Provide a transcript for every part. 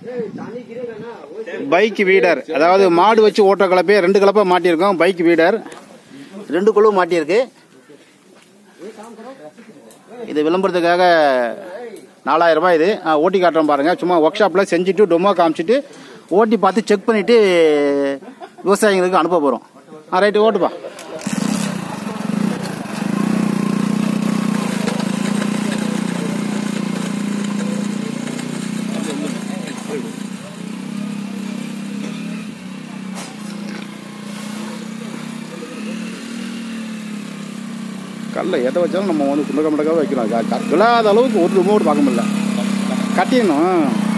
bike வீடர் அதாவது மாடு வச்சு ஓட்டுற கலப்பையே ரெண்டு கலப்பை மாட்டியிருக்கோம் பைக் வீடர் ரெண்டு குழு மாட்டியிருக்கு இது விளம்பரத்துக்காக நாலாயிரம் ரூபாய் இது ஆ, ஓட்டி காட்டுறோம் பாருங்க சும்மா ஒர்க் ஷாப்பில் செஞ்சுட்டு டொமோ காமிச்சிட்டு ஓட்டி பார்த்து செக் பண்ணிட்டு விவசாயிகளுக்கு அனுப்ப போகிறோம் ஆ ரைட்டு ஓட்டுப்பா கல்ல எதை வச்சாலும் நம்ம வந்து குண்டக்க முண்டக்காக வைக்கிறோம் க- க- விழாத அளவுக்கு ஒரு ரிமோட் பார்க்க முடியல கட்டிடணும்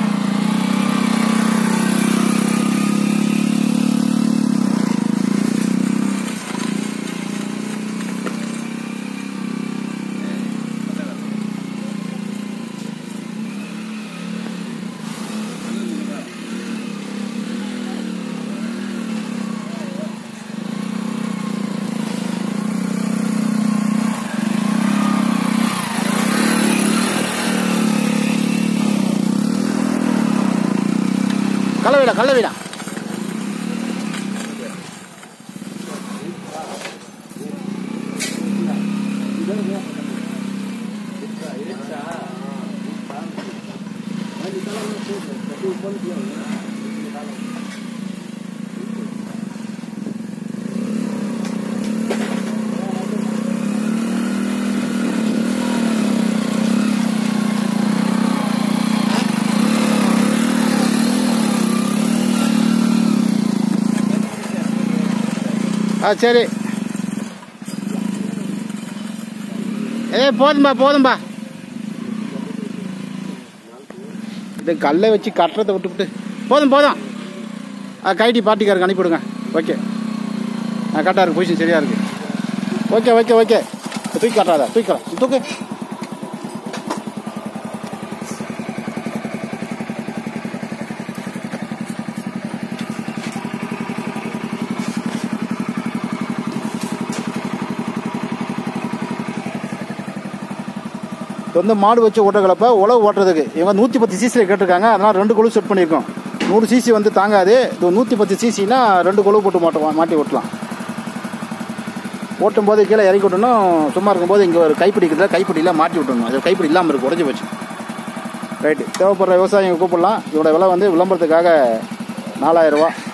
கள்ள வீடா கள்ள வீடா ஆ சரி ஏ போதும்பா போதும்பா இது கல்லை வச்சு கட்டுறதை விட்டுவிட்டு போதும் போதும் ஆ கைட்டி பார்ட்டிக்காருக்கு அனுப்பிவிடுங்க ஓகே ஆ கரெக்டாக இருக்கு பொசிஷன் சரியாக இருக்கு ஓகே ஓகே ஓகே தூக்கி காட்டாத தூக்கலாம் தூக்கு இது வந்து மாடு வச்சு ஓட்ட கலப்பை உழவு ஓட்டுறதுக்கு இவங்க நூற்றி பத்து சிசியில் கேட்டிருக்காங்க அதனால் ரெண்டு குழு செட் பண்ணியிருக்கோம் நூறு சிசி வந்து தாங்காது இது நூற்றி பத்து சிசினா ரெண்டு குழு போட்டு மாட்ட மாட்டி ஓட்டலாம் ஓட்டும் போது கீழே இறக்கி விட்டணும் சும்மா இருக்கும்போது இங்கே ஒரு கைப்பிடி இருக்குதுல கைப்பிடியில் மாட்டி விட்டணும் அது கைப்பிடி இல்லாமல் இருக்கு உடஞ்சி போச்சு ரைட்டு தேவைப்படுற விவசாயிங்க கூப்பிடலாம் இதோட விலை வந்து விளம்பரத்துக்காக நாலாயிரம் ரூபா